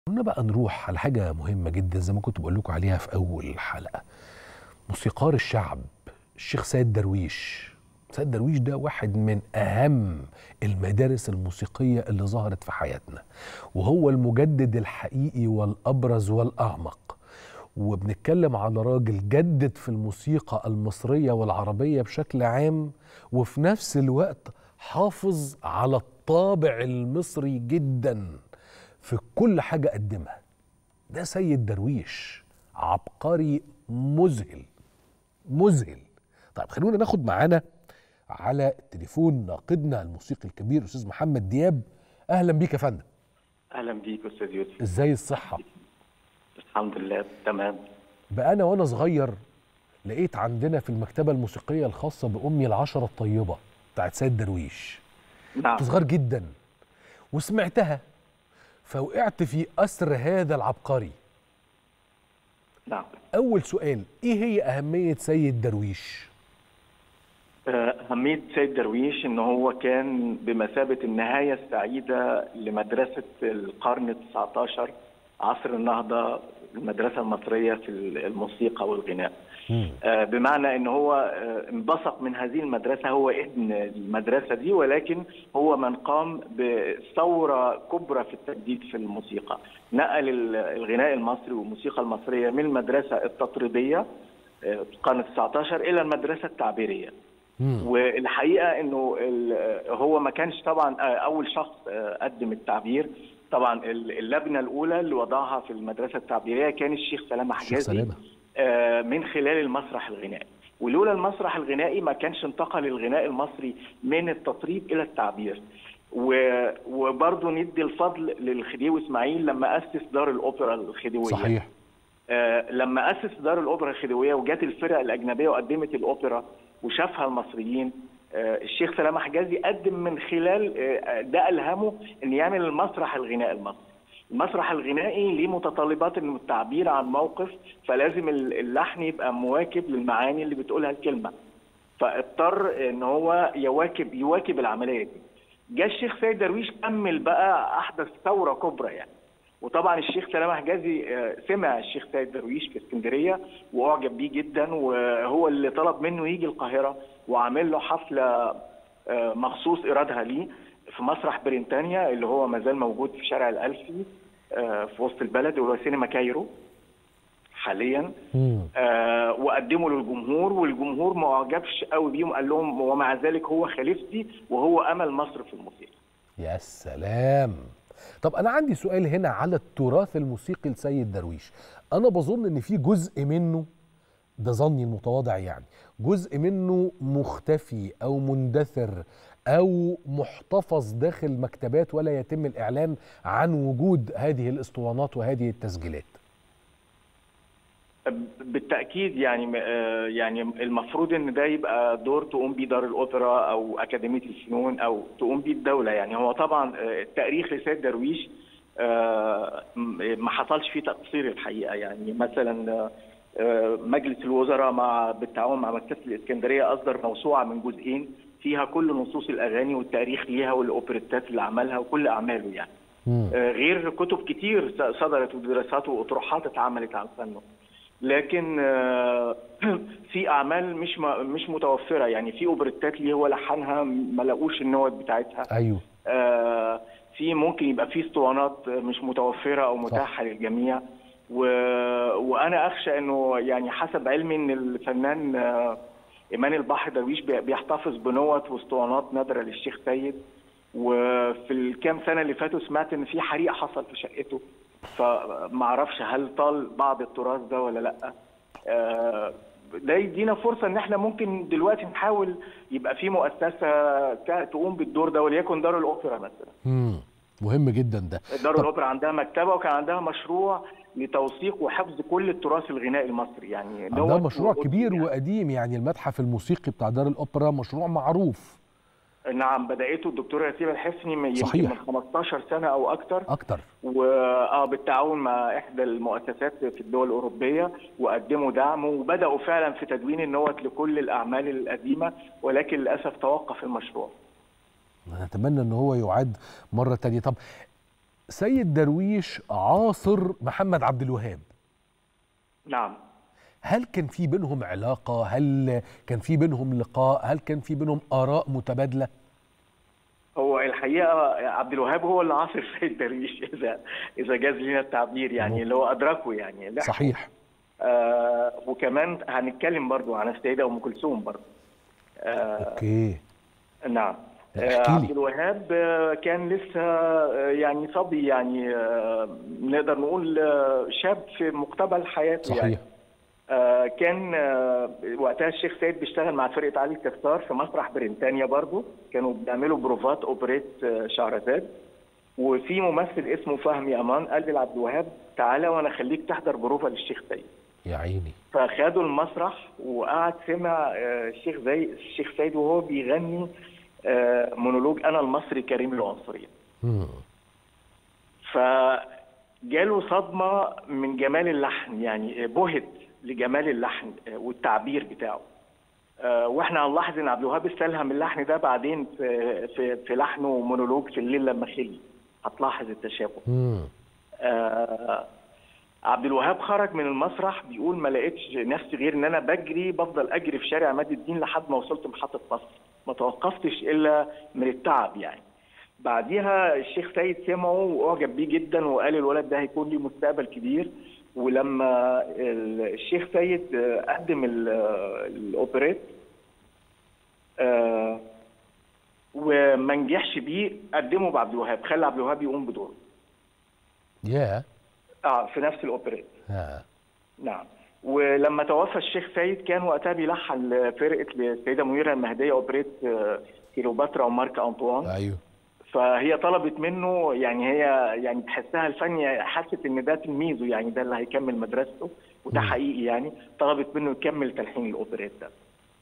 خلونا بقى نروح على حاجة مهمة جدا زي ما كنت بقول لكم عليها في أول الحلقة موسيقار الشعب الشيخ سيد درويش سيد درويش ده واحد من أهم المدارس الموسيقية اللي ظهرت في حياتنا وهو المجدد الحقيقي والأبرز والأعمق وبنتكلم على راجل جدد في الموسيقى المصرية والعربية بشكل عام وفي نفس الوقت حافظ على الطابع المصري جدا في كل حاجة قدمها ده سيد درويش عبقري مذهل مذهل طيب خلونا ناخد معانا على التليفون ناقدنا الموسيقي الكبير استاذ محمد دياب اهلا بيك يا فندم اهلا بيك استاذ يوسف ازاي الصحه الحمد لله تمام بقى انا وانا صغير لقيت عندنا في المكتبه الموسيقيه الخاصه بامي العشره الطيبه بتاعت سيد درويش نعم كنت صغير جدا وسمعتها فوقعت في أسر هذا العبقري نعم أول سؤال إيه هي أهمية سيد درويش؟ أهمية سيد درويش إن هو كان بمثابة النهاية السعيدة لمدرسة القرن التسعة عشر عصر النهضة المدرسة المصرية في الموسيقى والغناء آه بمعنى ان هو آه انبثق من هذه المدرسه هو ابن المدرسه دي ولكن هو من قام بثوره كبرى في التجديد في الموسيقى نقل الغناء المصري والموسيقى المصريه من المدرسه التطريبيه آه القرن ال 19 الى المدرسه التعبيريه والحقيقه انه هو ما كانش طبعا اول شخص قدم التعبير طبعا اللجنه الاولى اللي وضعها في المدرسه التعبيريه كان الشيخ سلامه حجازي سلامة. من خلال المسرح الغنائي ولولا المسرح الغنائي ما كانش انتقل الغناء المصري من التطريب الى التعبير وبرضه ندي الفضل للخديوي اسماعيل لما اسس دار الاوبرا الخديويه صحيح آه لما اسس دار الاوبرا الخديويه وجات الفرق الاجنبيه وقدمت الاوبرا وشافها المصريين آه الشيخ سلامه حجازي قدم من خلال آه ده الهمه ان يعمل المسرح الغنائي المصري المسرح الغنائي ليه متطلبات انه التعبير عن موقف فلازم اللحن يبقى مواكب للمعاني اللي بتقولها الكلمه فاضطر ان هو يواكب يواكب العمليه دي جاء الشيخ سيد درويش كمل بقى احدث ثوره كبرى يعني وطبعا الشيخ سلامه حجازي سمع الشيخ سيد درويش في اسكندريه واعجب بيه جدا وهو اللي طلب منه يجي القاهره وعامل له حفله مخصوص ايرادها ليه في مسرح برينتانيا اللي هو ما زال موجود في شارع الألفي في وسط البلد اللي هو سينما كايرو حاليا آه وقدموا للجمهور والجمهور ما اعجبش قوي بيهم قال لهم ومع ذلك هو خليفتي وهو امل مصر في الموسيقى يا سلام طب انا عندي سؤال هنا على التراث الموسيقي لسيد درويش انا بظن ان في جزء منه ده ظني المتواضع يعني جزء منه مختفي او مندثر او محتفظ داخل مكتبات ولا يتم الاعلان عن وجود هذه الاسطوانات وهذه التسجيلات بالتاكيد يعني يعني المفروض ان ده يبقى دور تقوم بيه دار الاوبرا او اكاديميه الفنون او تقوم بيه الدوله يعني هو طبعا التاريخ لسيد درويش ما حصلش فيه تقصير الحقيقه يعني مثلا مجلس الوزراء مع بالتعاون مع مكتبه الاسكندريه اصدر موسوعه من جزئين فيها كل نصوص الاغاني والتاريخ ليها والاوبريتات اللي عملها وكل اعماله يعني مم. غير كتب كتير صدرت ودراسات واطروحات اتعملت عن فنه لكن في اعمال مش مش متوفره يعني في اوبريتات ليه هو لحنها ما لقوش النوت بتاعتها ايوه في ممكن يبقى في اسطوانات مش متوفره او متاحه صح. للجميع و... وانا اخشى انه يعني حسب علمي ان الفنان ايمان البحر درويش بيحتفظ بنوت واسطوانات نادره للشيخ سيد وفي الكام سنه اللي فاتوا سمعت ان في حريق حصل في شقته فما اعرفش هل طال بعض التراث ده ولا لا ده يدينا فرصه ان احنا ممكن دلوقتي نحاول يبقى في مؤسسه تقوم بالدور ده وليكن دار الاوبرا مثلا امم مهم جدا ده دار الاوبرا عندها مكتبه وكان عندها مشروع لتوثيق وحفظ كل التراث الغنائي المصري يعني ده مشروع كبير يعني. وقديم يعني المتحف الموسيقي بتاع دار الاوبرا مشروع معروف نعم بدأته الدكتورة ياسيرة الحفني من صحيح. من 15 سنة أو أكثر أكثر وآه بالتعاون مع إحدى المؤسسات في الدول الأوروبية وقدموا دعم وبدأوا فعلا في تدوين النوت لكل الأعمال القديمة ولكن للأسف توقف المشروع نتمنى ان هو يعاد مره تانية طب سيد درويش عاصر محمد عبد الوهاب نعم هل كان في بينهم علاقة هل كان في بينهم لقاء هل كان في بينهم آراء متبادلة هو الحقيقه عبد الوهاب هو اللي عاصر سيد درويش اذا اذا جاز لنا التعبير يعني اللي هو ادركه يعني لحقه. صحيح آه وكمان هنتكلم برضو عن السيده ام كلثوم برضو آه اوكي نعم لا، آه احكي لي. عبد الوهاب آه، كان لسه آه، يعني صبي يعني آه، نقدر نقول آه، شاب في مقتبل حياته يعني صحيح آه، كان آه، وقتها الشيخ سيد بيشتغل مع فرقه علي الكسار في مسرح بريطانيا برضو كانوا بيعملوا بروفات اوبريت آه، شهرزاد وفي ممثل اسمه فهمي امان قال لي لعبد الوهاب تعالى وانا اخليك تحضر بروفه للشيخ سيد يا عيني فخدوا المسرح وقعد سمع آه، الشيخ زي الشيخ سيد وهو بيغني آه، مونولوج انا المصري كريم العنصريه مم. فجاله صدمه من جمال اللحن يعني بهت لجمال اللحن والتعبير بتاعه آه، واحنا هنلاحظ ان عبد الوهاب استلهم اللحن ده بعدين في في, في لحنه مونولوج في الليل لما خلي هتلاحظ التشابه مم. آه، عبد الوهاب خرج من المسرح بيقول ما لقيتش نفسي غير ان انا بجري بفضل اجري في شارع عماد الدين لحد ما وصلت محطه مصر ما توقفتش الا من التعب يعني بعديها الشيخ سيد سمعه واعجب بيه جدا وقال الولد ده هيكون ليه مستقبل كبير ولما ال- الشيخ سيد آه، قدم ال- آه، الاوبريت آه، وما نجحش بيه قدمه بعبد الوهاب خلى عبد الوهاب يقوم بدوره يا اه في نفس الاوبريت ها. نعم ولما توفى الشيخ سيد كان وقتها بيلحن لفرقه السيده منيره المهديه اوبريت آه، كيلوباترا ومارك انطوان ايوه فهي طلبت منه يعني هي يعني تحسها الفنية حست ان ده تلميذه يعني ده اللي هيكمل مدرسته وده مم. حقيقي يعني طلبت منه يكمل تلحين الاوبريت ده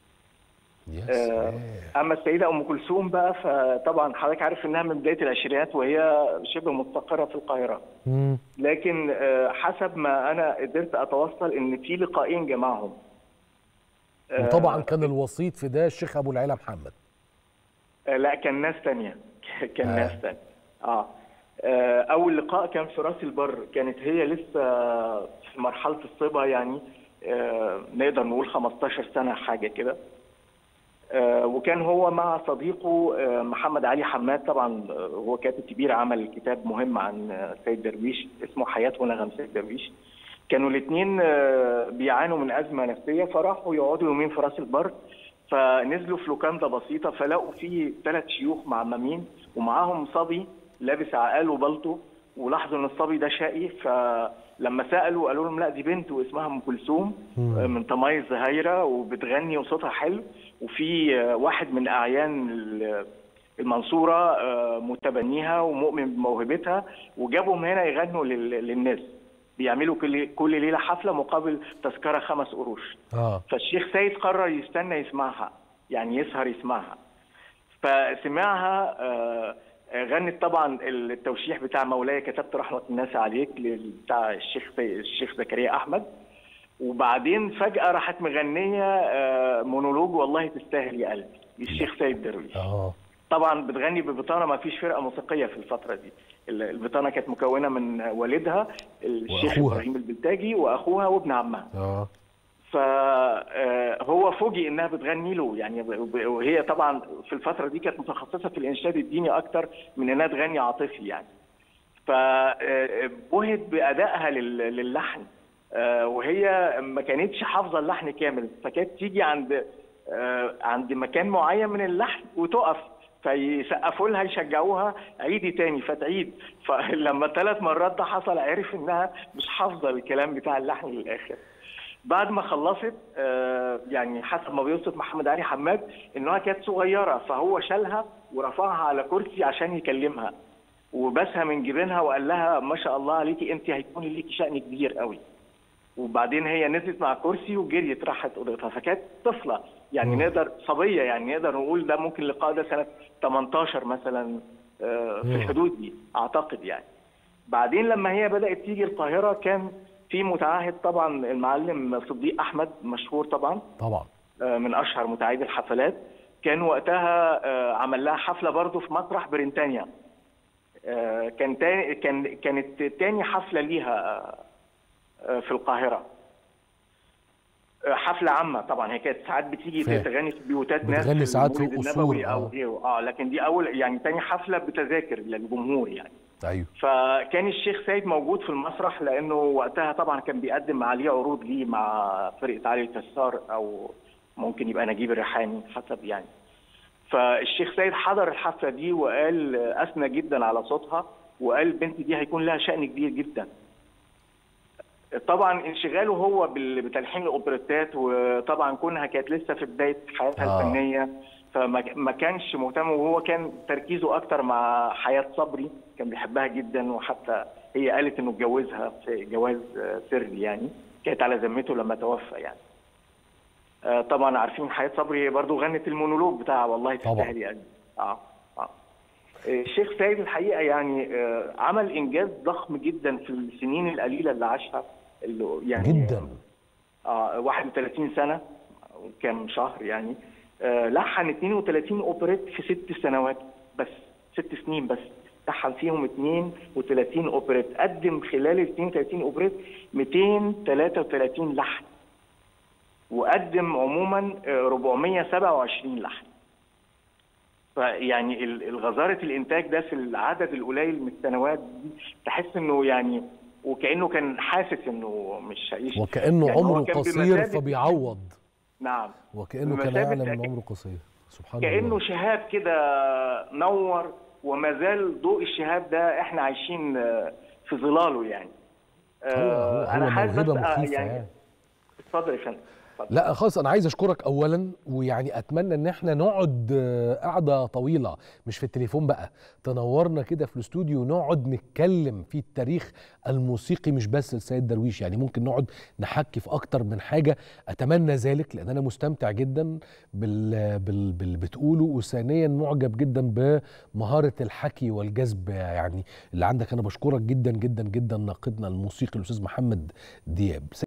يا آه، سلام اما السيده ام كلثوم بقى فطبعا حضرتك عارف انها من بدايه العشرينات وهي شبه مستقره في القاهره مم. لكن آه، حسب ما انا قدرت اتوصل ان في لقاءين جمعهم آه، وطبعا كان الوسيط في ده الشيخ ابو العلا محمد آه، لا كان ناس تانية كان آه. ناس تانية اه آه، اول لقاء كان في راس البر كانت هي لسه في مرحله الصبا يعني آه، نقدر نقول 15 سنه حاجه كده آه، وكان هو مع صديقه آه، محمد علي حماد طبعا آه، هو كاتب كبير عمل كتاب مهم عن آه، سيد درويش اسمه حياه ونغم سيد درويش كانوا الاثنين بيعانوا من ازمه نفسيه فراحوا يقعدوا يومين في راس البر فنزلوا في لوكاندا بسيطه فلقوا فيه ثلاث شيوخ معممين ومعاهم صبي لابس عقال وبلطو ولاحظوا ان الصبي ده شقي فلما سالوا قالوا لهم لا دي بنت واسمها ام كلثوم مم. من طمايز زهايره وبتغني وصوتها حلو وفي واحد من اعيان ال- المنصوره آه، متبنيها ومؤمن بموهبتها وجابهم هنا يغنوا لل- للناس بيعملوا كل كل ليله حفله مقابل تذكره خمس قروش اه فالشيخ سيد قرر يستنى يسمعها يعني يسهر يسمعها فسمعها آه، آه، غنت طبعا التوشيح بتاع مولاي كتبت رحمه الناس عليك لل- بتاع الشيخ سي- الشيخ زكريا احمد وبعدين فجاه راحت مغنيه آه، مونولوج والله تستاهل يا قلبي للشيخ سيد درويش اه طبعا بتغني ببطانه ما فيش فرقه موسيقيه في الفتره دي ال- البطانه كانت مكونه من والدها الشيخ وأخوها. ابراهيم البلتاجي واخوها وابن عمها اه فهو فوجئ انها بتغني له يعني ب- وهي طبعا في الفتره دي كانت متخصصه في الانشاد الديني اكتر من انها تغني عاطفي يعني فبهت بادائها لل- للحن آه، وهي ما كانتش حافظه اللحن كامل فكانت تيجي عند آه، عند مكان معين من اللحن وتقف فيسقفوا لها يشجعوها عيدي تاني فتعيد فلما ثلاث مرات ده حصل عرف انها مش حافظه الكلام بتاع اللحن للاخر بعد ما خلصت آه، يعني حسب ما بيوصف محمد علي حماد انها كانت صغيره فهو شالها ورفعها على كرسي عشان يكلمها وبسها من جبينها وقال لها ما شاء الله عليكي انت هيكون ليكي شأن كبير قوي وبعدين هي نزلت مع كرسي وجريت راحت اوضتها فكانت طفله يعني مم. نقدر صبيه يعني نقدر نقول ده ممكن اللقاء ده سنه 18 مثلا آه، في مم. الحدود دي اعتقد يعني بعدين لما هي بدات تيجي القاهره كان في متعهد طبعا المعلم صديق احمد مشهور طبعا طبعا آه، من اشهر متعهدي الحفلات كان وقتها آه، عمل لها حفله برضه في مسرح بريطانيا آه، كان تاني كان كانت تاني حفله ليها آه، في القاهره آه، حفله عامه طبعا هي كانت ساعات بتيجي فاهم. تغني في بيوتات ناس بتغني ساعات في المولد قصور، النبوي او آه. غيره اه لكن دي اول يعني تاني حفله بتذاكر للجمهور يعني ايوه فكان الشيخ سيد موجود في المسرح لانه وقتها طبعا كان بيقدم عليه عروض ليه مع فرقه علي الكسار او ممكن يبقى نجيب الريحاني حسب يعني فالشيخ سيد حضر الحفله دي وقال اثنى جدا على صوتها وقال البنت دي هيكون لها شأن كبير جدا طبعا انشغاله هو بال- بتلحين الاوبريتات وطبعا كونها كانت لسه في بدايه حياتها آه. الفنيه فما ما كانش مهتم وهو كان تركيزه اكتر مع حياه صبري كان بيحبها جدا وحتى هي قالت انه اتجوزها في جواز آه، سري يعني كانت على ذمته لما توفى يعني آه، طبعا عارفين حياه صبري برضو غنت المونولوج بتاع والله طبعاً. تستاهل يعني اه اه الشيخ سيد الحقيقه يعني آه، عمل انجاز ضخم جدا في السنين القليله اللي عاشها اللي يعني جدا اه 31 سنه وكام شهر يعني آه لحن 32 اوبريت في ست سنوات بس ست سنين بس لحن فيهم 32 اوبريت قدم خلال ال 32 اوبريت 233 لحن وقدم عموما آه، 427 لحن فيعني ال- الغزاره الانتاج ده في العدد القليل من السنوات دي تحس انه يعني وكانه كان حاسس انه مش هيعيش وكانه يعني هو عمره كان قصير بمثابة- فبيعوض نعم وكانه كان بمثابة يعلم ان أك- عمره قصير سبحان كانه الله شهاب كده نور وما زال ضوء الشهاب ده احنا عايشين آه، في ظلاله يعني هو هو, آه، هو حاسس موهبه بس- آه، مخيفه يعني اتفضل يا فندم اتفضل. لا خالص انا عايز اشكرك اولا ويعني اتمنى ان احنا نقعد آه، قعده طويله مش في التليفون بقى تنورنا كده في الاستوديو ونقعد نتكلم في التاريخ الموسيقي مش بس لسيد درويش يعني ممكن نقعد نحكي في اكتر من حاجه اتمنى ذلك لان انا مستمتع جدا بال بال باللي بتقوله وثانيا معجب جدا بمهاره الحكي والجذب يعني اللي عندك انا بشكرك جدا جدا جدا ناقدنا الموسيقي الاستاذ محمد دياب